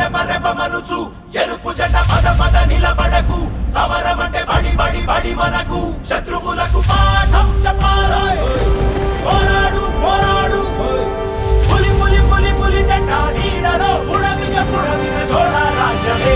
రెప రెప మనుచు ఎరుపు జెండ పద పద నిలబడకు సమరం అంటే బడి బడి బడి మనకు శత్రువులకు పాఠం చెప్పాలి పోరాడు పోరాడు పులి పులి పులి పులి జెండా నీడలో పుడమిగ పుడమిగ చోళ రాజ్యమే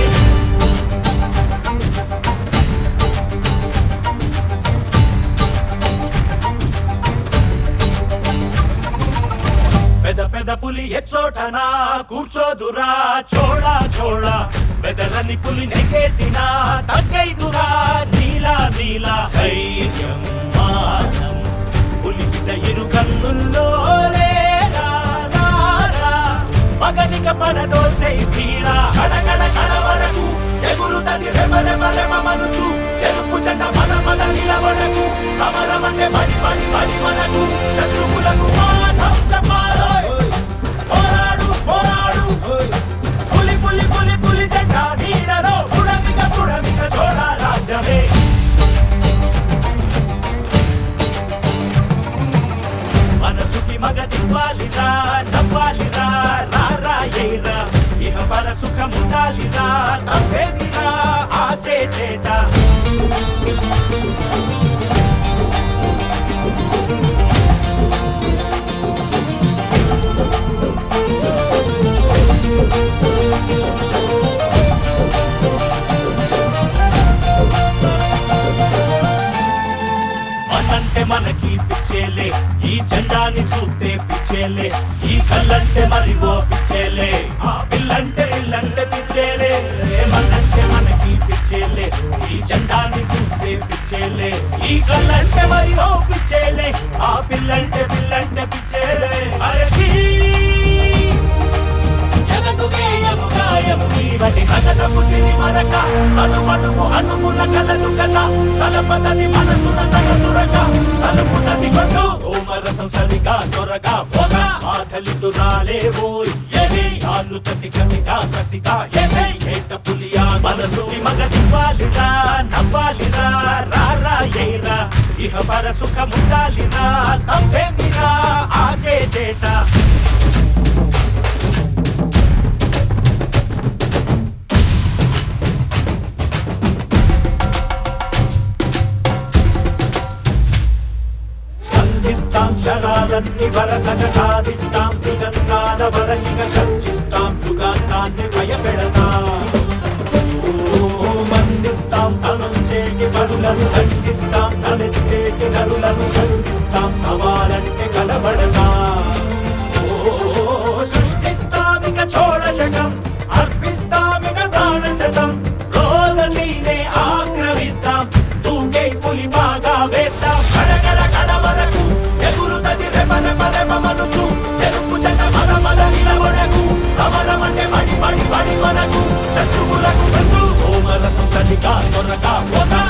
పెద పెద పులి ఎచ్చోటనా కూర్చోదురా చోడా చోడా పెదలని పులి నెగ్గేసిన తగ్గైదురా నీలా నీలా ధైర్యం మానం పులి బిడ్డ ఇరు కన్నుల్లో లేరా, రారా. మగనిక పడదోసై తీరా కడగడ కడ వరకు ఎగురుతది రెమ రెమ రెమ మనుచు ఎరుపు జెండ పద పద నిలబడకు సమరం అంటే బడి బడి బడి మనకు శత్రువులకు పాఠం చెప్పాలి పోరాడు పోరాడు పులి పులి పులి పులి జెండా నీడలో పుడమిక పుడమిక చోళ రాజ్యమే మనసుకి మగదివ్వాలిరా నవ్వాలిరా రారా ఎయిరా ఇహ పర సుఖముండాలిరా తప్పేదిరా ఆసే చేట మనంటే మనకి పిచ్చేలే ఈ జెండాని సూతే పిచ్చేలే ఈ కళ్ళంటే మరి ఓ పిచ్చేలే ఆ పిల్లంటే పిల్లంటే పిచ్చేలే మనంటే మనకి పిచ్చేలే ఈ జెండాని సూతే పిచ్చేలే ఈ కళ్ళంటే మరి ఓ పిచ్చేలే ఆ పిల్లంటే పిల్లంటే పిచ్చేలే అరచి ఎదకు గేయము గాయము నీవటి నగదము సిరి మరక అణువణువు అనుముల కలదు కథ సలపదది మనసున తగసురక సలుపునది కొట్టు సోమరసం సరిగా త్వరగా పోగా ఆకలితో రాలేవోయ్ ఎని కాళ్ళు తట్టి కసిగా కసిగా ఎసై ఏట పులియా మనసు మగదివ్వాలిరా నవ్వాలిరా రారా ఏరా ఇహ పర సుఖముండాలిరా తప్పేందిరా ఆసే చేట సంధిస్తాం శరాలన్నీ వరసగ సాధిస్తాం దిగంతాల వరకిగ చర్చిస్తాం యుగాంతాన్ని భయపెడతాం ఓ, మందిస్తాం తనుంచేటి బరులను ఖండిస్తాం తలెత్తేటి నరులను ఖండిస్తాం సవాలంటే కలబడతాం ఓ, సృష్టిస్తామిక చోళశకం అర్పిస్తామిక ప్రాణశతం రోదసీనే ఆక్రమిద్దాం తూగే పులి బాగా వేద్దాం కడగడ కడ వరకు ఎగురుతది రెప రెప రెప మనుచు ఎరుపు జెండ మద మద నిలబడకు సమరం అంటే బడి బడి బడి మనకు శత్రువులకు బంధు సోమరసం సరిగా త్వరగా ఒక